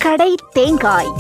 கடை தேங்காய்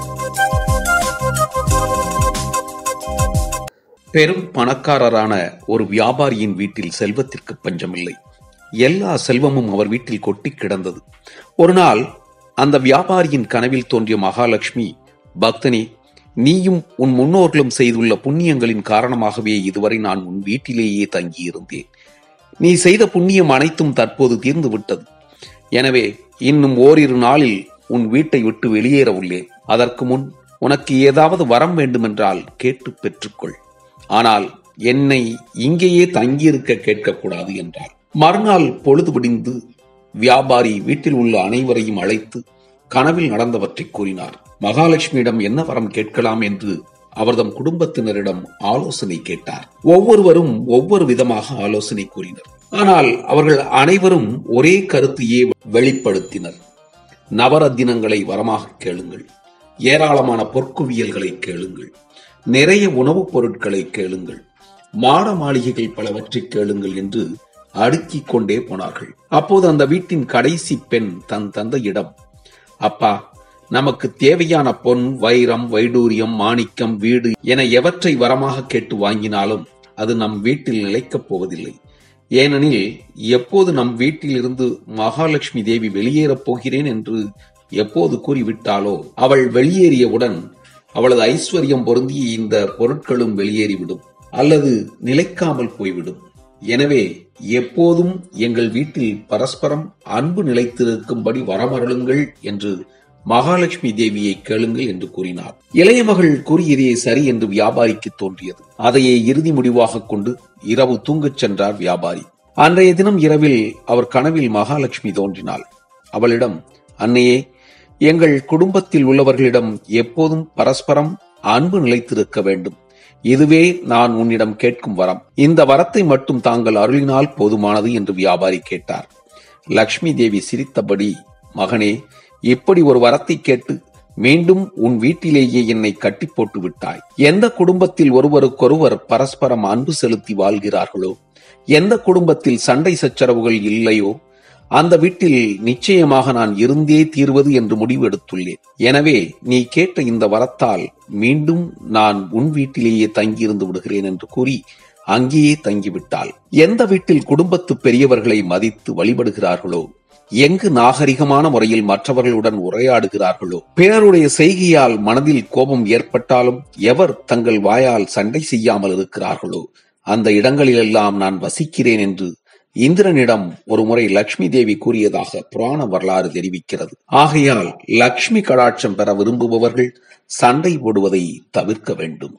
பெரும் பணக்காரரான ஒரு வியாபாரியின் வீட்டில் செல்வத்திற்கு பஞ்சமில்லை எல்லா செல்வமும் அவர் வீட்டில் கொட்டி கிடந்தது ஒரு நாள் அந்த வியாபாரியின் கனவில் தோன்றிய மகாலட்சுமி பக்தனே நீயும் உன் முன்னோர்களும் செய்துள்ள புண்ணியங்களின் காரணமாகவே இதுவரை நான் உன் வீட்டிலேயே தங்கியிருந்தேன் நீ செய்த புண்ணியம் அனைத்தும் தற்போது தீர்ந்து விட்டது எனவே இன்னும் ஓரிரு நாளில் உன் வீட்டை விட்டு வெளியேற உள்ளேன் அதற்கு முன் உனக்கு ஏதாவது வரம் வேண்டுமென்றால் கேட்டு பெற்றுக்கொள் ஆனால் என்னை இங்கேயே தங்கியிருக்க கேட்கக்கூடாது என்றார் மறுநாள் பொழுது விடிந்து வியாபாரி வீட்டில் உள்ள அனைவரையும் அழைத்து கனவில் நடந்தவற்றை கூறினார் மகாலட்சுமியிடம் என்ன வரம் கேட்கலாம் என்று அவர்தம் குடும்பத்தினரிடம் ஆலோசனை கேட்டார் ஒவ்வொருவரும் ஒவ்வொரு விதமாக ஆலோசனை கூறினர் ஆனால் அவர்கள் அனைவரும் ஒரே கருத்தையே வெளிப்படுத்தினர் நவரத்தினங்களை வரமாக கேளுங்கள் ஏராளமான பொற்குவியல்களை கேளுங்கள் நிறைய உணவுப் பொருட்களை கேளுங்கள் மாட மாளிகைகள் பலவற்றை கேளுங்கள் என்று அடுக்கிக் கொண்டே போனார்கள் அப்போது அந்த வீட்டின் கடைசி பெண் தன் தந்தையிடம் அப்பா நமக்கு தேவையான பொன் வைரம் வைடூரியம் மாணிக்கம் வீடு என எவற்றை வரமாக கேட்டு வாங்கினாலும் அது நம் வீட்டில் நிலைக்கப் போவதில்லை ஏனெனில் எப்போது நம் வீட்டில் இருந்து மகாலட்சுமி தேவி வெளியேறப் போகிறேன் என்று எப்போது கூறிவிட்டாலோ அவள் வெளியேறியவுடன் அவளது ஐஸ்வர்யம் பொருந்திய இந்த பொருட்களும் வெளியேறிவிடும் அல்லது நிலைக்காமல் போய்விடும் எனவே எப்போதும் எங்கள் வீட்டில் பரஸ்பரம் அன்பு நிலைத்திருக்கும்படி வரமருளுங்கள் என்று மகாலட்சுமி தேவியை கேளுங்கள் என்று கூறினார் இளைய மகள் கூறியதே சரி என்று வியாபாரிக்கு தோன்றியது அதையே இறுதி முடிவாக கொண்டு இரவு தூங்கச் சென்றார் வியாபாரி அன்றைய தினம் இரவில் அவர் கனவில் மகாலட்சுமி தோன்றினாள் அவளிடம் அன்னையே எங்கள் குடும்பத்தில் உள்ளவர்களிடம் எப்போதும் பரஸ்பரம் அன்பு நிலைத்திருக்க வேண்டும் இதுவே நான் உன்னிடம் கேட்கும் வரம் இந்த வரத்தை மட்டும் தாங்கள் அருளினால் போதுமானது என்று வியாபாரி கேட்டார் லக்ஷ்மி தேவி சிரித்தபடி மகனே இப்படி ஒரு வரத்தை கேட்டு மீண்டும் உன் வீட்டிலேயே என்னை கட்டி போட்டு விட்டாய் எந்த குடும்பத்தில் ஒருவருக்கொருவர் பரஸ்பரம் அன்பு செலுத்தி வாழ்கிறார்களோ எந்த குடும்பத்தில் சண்டை சச்சரவுகள் இல்லையோ அந்த வீட்டில் நிச்சயமாக நான் இருந்தே தீர்வது என்று முடிவு எடுத்துள்ளேன் எனவே நீ கேட்ட இந்த வரத்தால் மீண்டும் நான் உன் வீட்டிலேயே தங்கியிருந்து விடுகிறேன் என்று கூறி அங்கேயே தங்கிவிட்டாள் எந்த வீட்டில் குடும்பத்து பெரியவர்களை மதித்து வழிபடுகிறார்களோ எங்கு நாகரிகமான முறையில் மற்றவர்களுடன் உரையாடுகிறார்களோ பிறருடைய செய்கையால் மனதில் கோபம் ஏற்பட்டாலும் எவர் தங்கள் வாயால் சண்டை செய்யாமல் இருக்கிறார்களோ அந்த இடங்களிலெல்லாம் நான் வசிக்கிறேன் என்று இந்திரனிடம் ஒரு முறை லட்சுமி தேவி கூறியதாக புராண வரலாறு தெரிவிக்கிறது ஆகையால் லக்ஷ்மி கடாட்சம் பெற விரும்புபவர்கள் சண்டை போடுவதை தவிர்க்க வேண்டும்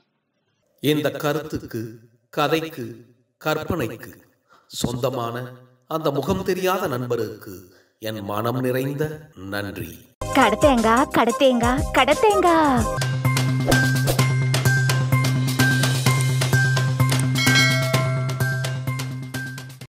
இந்த கருத்துக்கு கதைக்கு கற்பனைக்கு சொந்தமான அந்த முகம் தெரியாத நண்பருக்கு என் மனம் நிறைந்த நன்றி கடத்தேங்கா கடத்தேங்கா கடத்தேங்கா